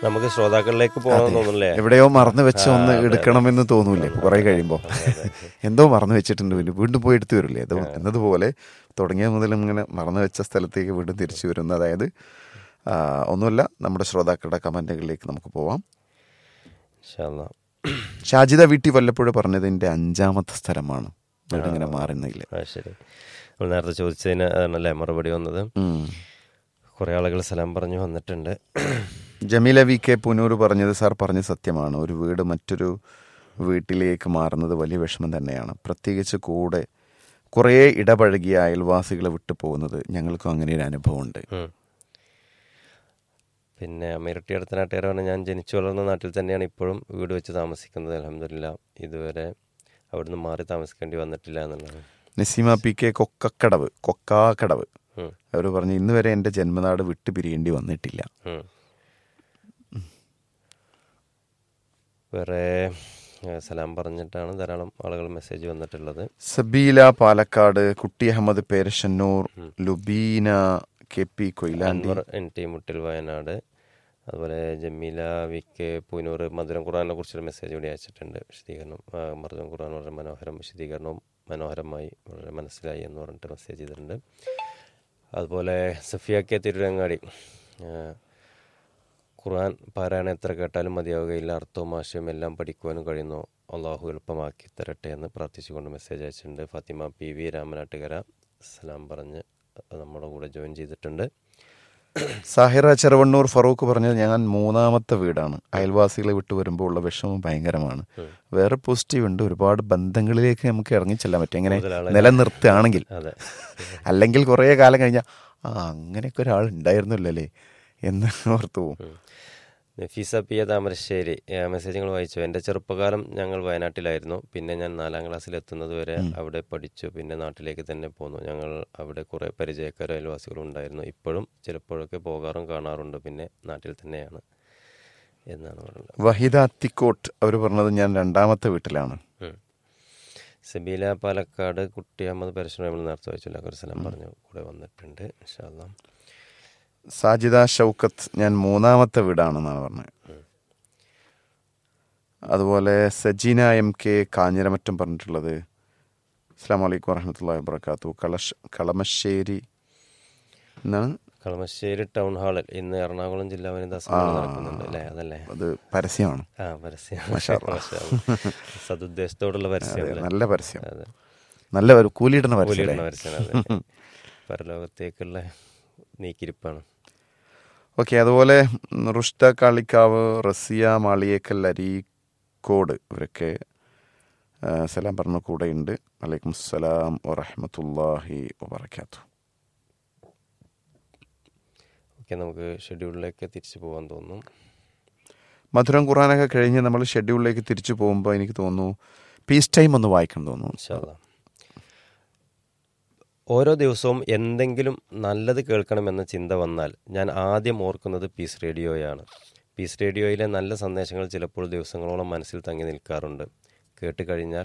നമുക്ക് ശ്രോതാക്കളിലേക്ക് പോകണമെന്ന് തോന്നുന്നില്ലേ എവിടെയോ മറന്നു വെച്ച് ആ, ഒന്ന് അതെ, അതെ. എടുക്കണമെന്ന് തോന്നൂലേ കുറെ കഴിയുമ്പോൾ അതെ, അതെ. എന്തോ മറന്നു വെച്ചിട്ടുണ്ട് പിന്നെ വീണ്ടും പോയി എടുത്തു വരില്ലേ അത് എന്നതുപോലെ തുടങ്ങിയ മുതൽ ഇങ്ങനെ മറന്നു വെച്ച സ്ഥലത്തേക്ക് വീണ്ടും തിരിച്ചു വരുന്നു അതായത് ആ, ഒന്നുമല്ല നമ്മുടെ ശ്രോതാക്കളുടെ കമന്റുകളിലേക്ക് നമുക്ക് പോവാം ഇൻഷാ അല്ലാ. ഷാജിദ വീട്ടി വല്ലപ്പോഴും പറഞ്ഞത് എൻ്റെ അഞ്ചാമത്തെ സ്ഥലമാണ് വീട് ഇങ്ങനെ മാറുന്നില്ല ആ ശരി നമ്മൾ നേരത്തെ ചോദിച്ചതിന് ആണല്ലേ മറുപടി വന്നത് കുറേ ആളുകൾ സലാം പറഞ്ഞു വന്നിട്ടുണ്ട് ജമീല വി കെ പുനൂർ പറഞ്ഞത് സാർ പറഞ്ഞത് സത്യമാണ് ഒരു വീട് മറ്റൊരു വീട്ടിലേക്ക് മാറുന്നത് വലിയ വിഷമം തന്നെയാണ് പ്രത്യേകിച്ച് കൂടെ കുറേ ഇടപഴകിയ അയൽവാസികളെ വിട്ടു പോകുന്നത് ഞങ്ങൾക്കും അങ്ങനെ ഒരു അനുഭവമുണ്ട് ഉം. പിന്നെ അമീരട്ടി അടുത്ത നാട്ടുകാരാണ് ഞാൻ ജനിച്ചു വളർന്ന നാട്ടിൽ തന്നെയാണ് ഇപ്പോഴും വീട് വെച്ച് താമസിക്കുന്നത് അലഹമില്ല ഇതുവരെ അവിടുന്ന് മാറി താമസിക്കേണ്ടി വന്നിട്ടില്ല എന്നുള്ളതാണ് നസീമ പി കെ കൊക്കക്കടവ് കൊക്കാക്കടവ് ഉം. അവർ പറഞ്ഞു ഇന്ന് വരെ എൻ്റെ ജന്മനാട് വിട്ടു പിരിയേണ്ടി വന്നിട്ടില്ല ഉം. വേറെ ഏ, സലാം പറഞ്ഞിട്ടാണ് ധാരാളം ആളുകൾ മെസ്സേജ് വന്നിട്ടുള്ളത് Sabeela Palakkad Kutty Ahammed Perassannur Lubeena K P Koyilandy Anwar N T Muttil Wayanad അതുപോലെ ജമീല വി കെ പൂനൂർ മധുരം ഖുറാനെ കുറിച്ചൊരു മെസ്സേജ് കൂടി അയച്ചിട്ടുണ്ട് വിശദീകരണം ആ, മധുരം ഖുറാൻ വളരെ മനോഹരം വിശദീകരണവും മനോഹരമായി വളരെ മനസ്സിലായി എന്ന് പറഞ്ഞിട്ട് മെസ്സേജ് ചെയ്തിട്ടുണ്ട് അതുപോലെ സഫിയ കെ തിരുരങ്ങാടി ആ, ഖുർആൻ പാരായണം എത്ര കേട്ടാലും മതിയാവുകയില്ല അർത്ഥവും ആശയവും എല്ലാം പഠിക്കുവാനും കഴിയുന്നു അള്ളാഹു എളുപ്പമാക്കി തരട്ടെ എന്ന് പ്രാർത്ഥിച്ചുകൊണ്ട് മെസ്സേജ് അയച്ചിട്ടുണ്ട് ഫാത്തിമ പി വി രാമനാട്ടുകര സലാം പറഞ്ഞ് നമ്മുടെ കൂടെ ജോയിൻ ചെയ്തിട്ടുണ്ട് സാഹിറ ചെറുവണ്ണൂർ ഫറൂഖ് പറഞ്ഞത് ഞാൻ മൂന്നാമത്തെ വീടാണ് അയൽവാസികളെ വിട്ടു വരുമ്പോൾ ഉള്ള വിഷമം ഭയങ്കരമാണ് വേറെ പോസിറ്റീവ് ഉണ്ട് ഒരുപാട് ബന്ധങ്ങളിലേക്ക് നമുക്ക് ഇറങ്ങിച്ചെല്ലാൻ പറ്റും എങ്ങനെ കൂടുതൽ ആളുകൾ- നിലനിർത്തുകയാണെങ്കിൽ അതെ അല്ലെങ്കിൽ കുറേ കാലം കഴിഞ്ഞാൽ ആ അങ്ങനെയൊക്കെ ഒരാൾ ഉണ്ടായിരുന്നല്ലോ അല്ലേ എന്ന് ഓർത്തു പോകും ഉം. നഫീസ പി എ താമരശ്ശേരി ഏ, മെസ്സേജുകൾ വായിച്ചു എൻ്റെ ചെറുപ്പകാലം ഞങ്ങൾ വയനാട്ടിലായിരുന്നു പിന്നെ ഞാൻ നാലാം ക്ലാസ്സിൽ എത്തുന്നത് വരെ അവിടെ പഠിച്ചു പിന്നെ നാട്ടിലേക്ക് തന്നെ പോന്നു ഞങ്ങൾ അവിടെ കുറേ പരിചയക്കാരും അയൽവാസികളും ഉണ്ടായിരുന്നു ഇപ്പോഴും ചിലപ്പോഴൊക്കെ പോകാറും കാണാറുണ്ട് പിന്നെ നാട്ടിൽ തന്നെയാണ് എന്നാണ് പറയുന്നത് വഹിദ അത്തിക്കോട്ട് അവർ പറഞ്ഞത് ഞാൻ രണ്ടാമത്തെ വീട്ടിലാണ് ഉം. സബീല പാലക്കാട് കുട്ടി അഹമ്മദ് പരശുരം നമ്മൾ നേരത്തെ വായിച്ചില്ല ഒരു സ്ഥലം പറഞ്ഞു കൂടെ വന്നിട്ടുണ്ട് ഇൻഷാല്ലാ സാജിദ ഷൗക്കത്ത് ഞാൻ മൂന്നാമത്തെ വീടാണെന്നാണ് പറഞ്ഞത് അതുപോലെ സജീന എം കെ കാഞ്ഞിരമറ്റം പറഞ്ഞിട്ടുള്ളത് അസ്സാം വലൈക്കും വറഹമത്തല്ലാ വാബർക്കാത്തു കളഷ് കളമശ്ശേരി എന്നാണ് കളമശ്ശേരി ടൗൺ ഹാളിൽ ഇന്ന് എറണാകുളം ജില്ലാ വനിതാ സമ്മേളനം നടക്കുന്നുണ്ട് അല്ലേ അതല്ലേ അത് പരസ്യമാണ് ആ പരസ്യം മാഷാ അല്ലാ. മാഷാ അല്ലാ. സതുദ്ദേശത്തോടുള്ള പരസ്യം അതെ, അല്ലേ? നല്ല പരസ്യം അതെ നല്ല ഒരു കൂലിയിടുന്ന പരസ്യം കൂലിയിടുന്ന അല്ലേ? പരസ്യം അതെ പരലോകത്തേക്കുള്ള നീക്കിരിപ്പാണ് ഓക്കെ അതുപോലെ റുഷ്ത കാളിക്കാവ് റസിയ മാളിയേക്കൽ അരീക്കോട് ഇവരൊക്കെ ആ, സലാം പറഞ്ഞ കൂടെയുണ്ട് വലൈക്കും സലാം വറഹമത്തല്ലാഹി വബർക്കാത്തു ഓക്കെ നമുക്ക് ഷെഡ്യൂളിലേക്ക് തിരിച്ചു പോകാൻ തോന്നും മധുരം ഖുറാനൊക്കെ കഴിഞ്ഞ് നമ്മൾ ഷെഡ്യൂളിലേക്ക് തിരിച്ചു പോകുമ്പോൾ എനിക്ക് തോന്നുന്നു പീസ് ടൈം ഒന്ന് വായിക്കണം തോന്നുന്നു ഇൻഷാല്ലാ. ഓരോ ദിവസവും എന്തെങ്കിലും നല്ലത് കേൾക്കണമെന്ന ചിന്ത വന്നാൽ ഞാൻ ആദ്യം ഓർക്കുന്നത് പീസ് റേഡിയോയാണ് പീസ് റേഡിയോയിലെ നല്ല സന്ദേശങ്ങൾ ചിലപ്പോൾ ദിവസങ്ങളോളം മനസ്സിൽ തങ്ങി നിൽക്കാറുണ്ട് കേട്ട് കഴിഞ്ഞാൽ